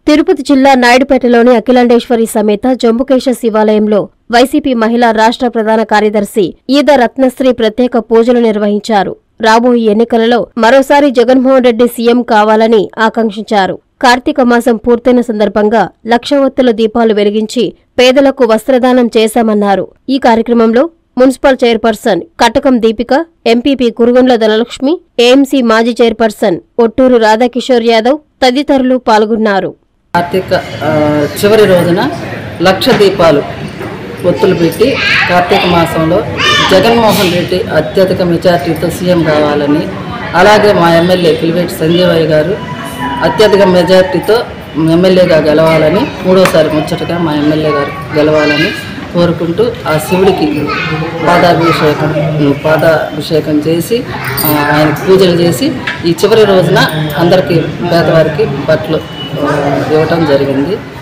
తిరుపతి జిల్లా నాయుడుపేటలోని అఖిలాండేశ్వరి సమేత జంబుకేశ శివాలయంలో వైసీపీ మహిళా రాష్ట్ర ప్రధాన కార్యదర్శి ఈద రత్నశ్రీ ప్రత్యేక పూజలు నిర్వహించారు రాబోయే ఎన్నికలలో మరోసారి జగన్మోహన్ రెడ్డి సీఎం కావాలని ఆకాంక్షించారు కార్తీక మాసం పూర్తయిన సందర్భంగా లక్ష ఒత్తుల దీపాలు వెలిగించి పేదలకు వస్త్రదానం చేశామన్నారు ఈ కార్యక్రమంలో municipal chairperson Katakam Deepika MPP Kurugondla Dhanalakshmi AMC మాజీ చైర్పర్సన్ ఒట్టూరు రాధాకిషోర్ యాదవ్ తదితరులు పాల్గొన్నారు కార్తీక ఆ, చివరి రోజున లక్ష దీపాలు ఒత్తులు పెట్టి కార్తీక మాసంలో జగన్మోహన్ రెడ్డి అత్యధిక మెజార్టీతో సీఎం కావాలని అలాగే మా ఎమ్మెల్యే పిలివేటి సంజీవయ్య గారు అత్యధిక మెజార్టీతో ఎమ్మెల్యేగా గెలవాలని మూడోసారి ముచ్చటగా మా ఎమ్మెల్యే గారు గెలవాలని కోరుకుంటూ ఆ శివుడికి పాదాభిషేకం పాదాభిషేకం చేసి ఆ, ఆయనకు పూజలు చేసి ఈ చివరి రోజున అందరికీ పేదవారికి బట్టలు ఆ, ఇవ్వటం జరిగింది